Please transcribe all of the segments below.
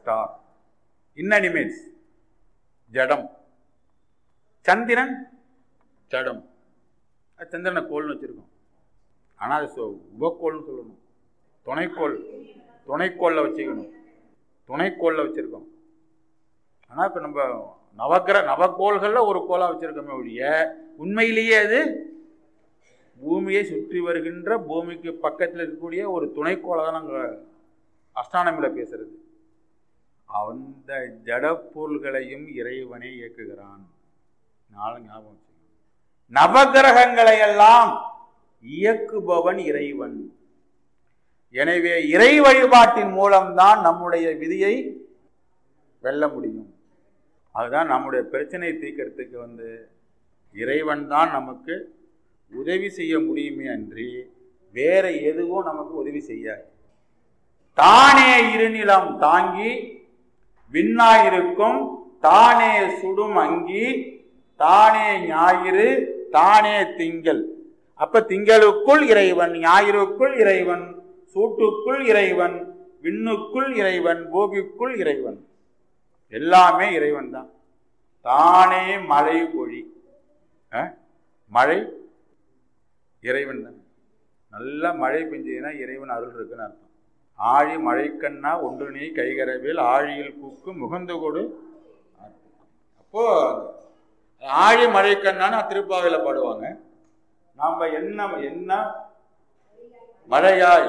Star இன்னனிமேட்ஸ் ஜடம் சந்திரன் ஜடம் அது சந்திரனை கோள்னு வச்சிருக்கோம் ஆனால் அது சொ- உபக்கோள்னு சொல்லணும் துணைக்கோள் துணைக்கோளில் வச்சுக்கணும் துணைக்கோளில் வச்சுருக்கோம் ஆனால் இப்போ நம்ம நவக்கிர நவக்கோள்களில் ஒரு கோளாக வச்சுருக்கோமே ஒழிய உண்மையிலேயே அது பூமியை சுற்றி வருகின்ற பூமிக்கு பக்கத்தில் இருக்கக்கூடிய ஒரு துணைக்கோளை தான் நாங்கள் அஸ்ட்ரானமியில் பேசுறது அந்த ஜடப்பொருள்களையும் இறைவனை இயக்குகிறான் நாலு ஞாபகம் வச்சுக்கணும். நவகிரகங்களை எல்லாம் இயக்குபவன் இறைவன் எனவே இறை வழிபாட்டின் மூலம்தான் நம்முடைய விதியை வெல்ல முடியும் அதுதான் நம்முடைய பிரச்சனையை தீர்க்கறதுக்கு வந்து இறைவன் தான் நமக்கு உதவி செய்ய முடியுமே அன்றி வேற எதுவும் நமக்கு உதவி செய்யாது தானே இருநிலம் தாங்கி விண்ணாயிருக்கும் தானே சுடும் அங்கி தானே ஞாயிறு தானே திங்கள் அப்ப திங்களுக்குள் இறைவன் ஞாயிறுக்குள் இறைவன் சூட்டுக்குள் இறைவன் விண்ணுக்குள் இறைவன் பூமிக்குள் இறைவன் எல்லாமே இறைவன் தான் தானே மழை பொழி அஹ்? மழை இறைவன் தான் நல்லா மழை பெஞ்சதுன்னா இறைவன் அருள் இருக்குன்னு அர்த்தம் ஆழி மழைக்கண்ணா ஒன்று நீ கைகரவில் ஆழியில் கூக்கு முகந்து கொடு அப்போ ஆழி மழைக்கண்ணான்னு திருப்பாவையில் பாடுவாங்க நாம என்ன என்ன மழையாய்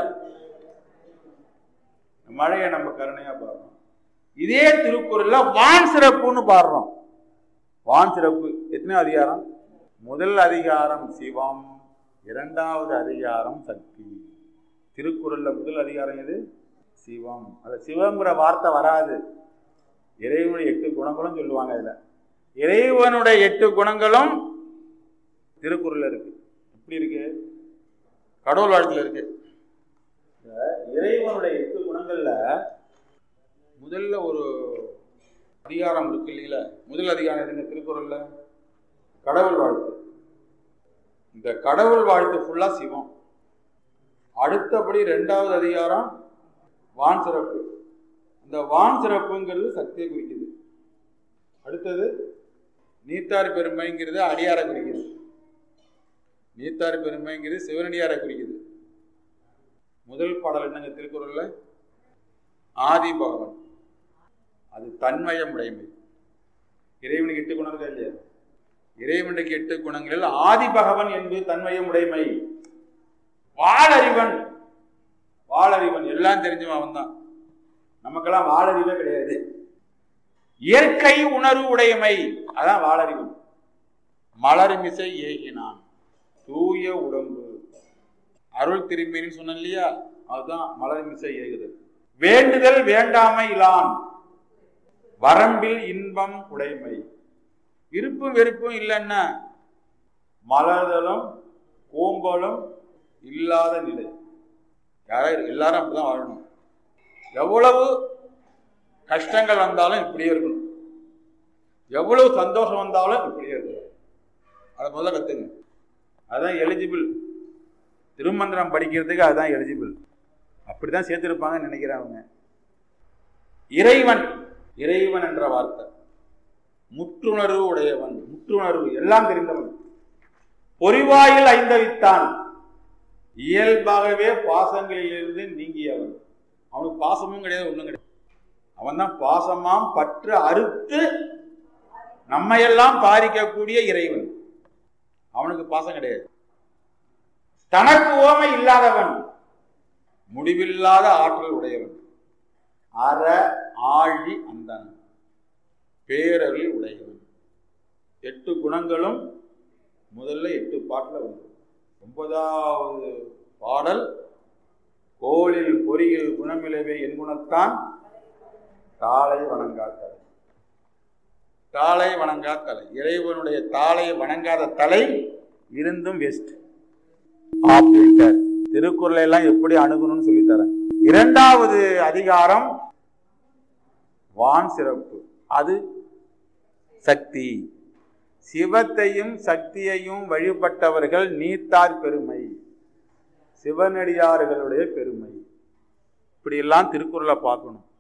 மழையை நம்ம கருணையா பாடுறோம் இதே திருக்குறள்ல வான் சிறப்புன்னு பாடுறோம் வான் சிறப்பு எத்தனை அதிகாரம் முதல் அதிகாரம் சிவம் இரண்டாவது அதிகாரம் சக்தி திருக்குறள்ல முதல் அதிகாரம் எது சிவம் அது சிவங்கிற வார்த்தை வராது இறைவனுடைய எட்டு குணங்களும் சொல்லுவாங்க இதுல இறைவனுடைய எட்டு குணங்களும் திருக்குறள்ல இருக்கு எப்படி இருக்கு கடவுள் வாழ்த்துல இருக்கு இந்த இறைவனுடைய எட்டு குணங்கள்ல முதல்ல ஒரு அதிகாரம் இருக்கு இல்லைங்களா முதல் அதிகாரம் எதுங்க திருக்குறள்ல கடவுள் வாழ்த்து இந்த கடவுள் வாழ்த்து ஃபுல்லா சிவம் அடுத்தபடி ரெண்டாவது அதிகாரம் வான் சிறப்பு இந்த வான் சிறப்புங்கிறது சக்தியை குறிக்குது அடுத்தது நீத்தார் பெருமைங்கிறது அடியாரை குறிக்குது நீத்தார் பெருமைங்கிறது சிவனடியாரை குறிக்குது முதல் பாடல் என்னங்க திருக்குறள்ல ஆதி பகவன் அது தன்மயம் உடைமை இறைவனுக்கு எட்டு குணம் இருக்கா இல்லையா இறைவனுக்கு எட்டு குணங்களில் ஆதி பகவன் என்பது தன்மயம் உடைமை வாளறிவன் வாளறிவன் எல்லாம் தெரிஞ்சவன் அவன் தான் நமக்கெல்லாம் வாளறிவே கிடையாது இயற்கை உணர்வு உடையமை அதான் வாளறிவன் மலர்மிசை ஏகினான் தூய உடம்பு அருள் திரும்பின்னு சொன்னேன் இல்லையா அதுதான் மலர்மிசை ஏகுதல் வேண்டுதல் வேண்டாமை இலான் வரம்பில் இன்பம் உடைமை இருப்பும் வெறுப்பும் இல்லைன்னா மலர்தலும் கோம்பலும் இல்லாத நிலை யாரும் எல்லாரும் அப்படிதான் வாழணும் எவ்வளவு கஷ்டங்கள் வந்தாலும் இப்படியே இருக்கணும் எவ்வளவு சந்தோஷம் வந்தாலும் இப்படியே இருக்கணும் அதை முதல்ல கத்துங்க அதுதான் எலிஜிபிள் திருமந்திரம் படிக்கிறதுக்கு அதுதான் எலிஜிபிள் அப்படிதான் சேர்த்திருப்பாங்கன்னு நினைக்கிறேன் அவங்க இறைவன் இறைவன் என்ற வார்த்தை முற்றுணர்வு உடையவன் முற்றுணர்வு எல்லாம் தெரிந்தவன் பொறிவாயில் ஐந்தவித்தான் இயல்பாகவே பாசங்களிலிருந்து நீங்கியவன் அவனுக்கு பாசமும் கிடையாது ஒண்ணும் கிடையாது அவன் தான் பாசமாம் பற்று அறுத்து நம்மையெல்லாம் பாதிக்கக்கூடிய இறைவன் அவனுக்கு பாசம் கிடையாது தனக்கு ஓமை இல்லாதவன் முடிவில்லாத ஆற்றல் உடையவன் அற ஆழி அந்தன் பேரருள் உடையவன் எட்டு குணங்களும் முதல்ல எட்டு பாட்டில் வந்து ஒன்பதாவது பாடல் கோளில் பொறியில் குணமிலவே என் குணத்தான் தாளை வணங்காத்தலை தாளை வணங்கா தலை இறைவனுடைய தாளை வணங்காத தலை இருந்தும் வெஸ்ட் ஆப்ரேட்டர் திருக்குறளை எல்லாம் எப்படி அணுகணும்னு சொல்லித்தரேன் இரண்டாவது அதிகாரம் வான் சிறப்பு அது சக்தி சிவத்தையும் சக்தியையும் வழிபட்டவர்கள் நீத்தார் பெருமை சிவனடியார்களுடைய பெருமை இப்படியெல்லாம் திருக்குறளை பார்க்கணும்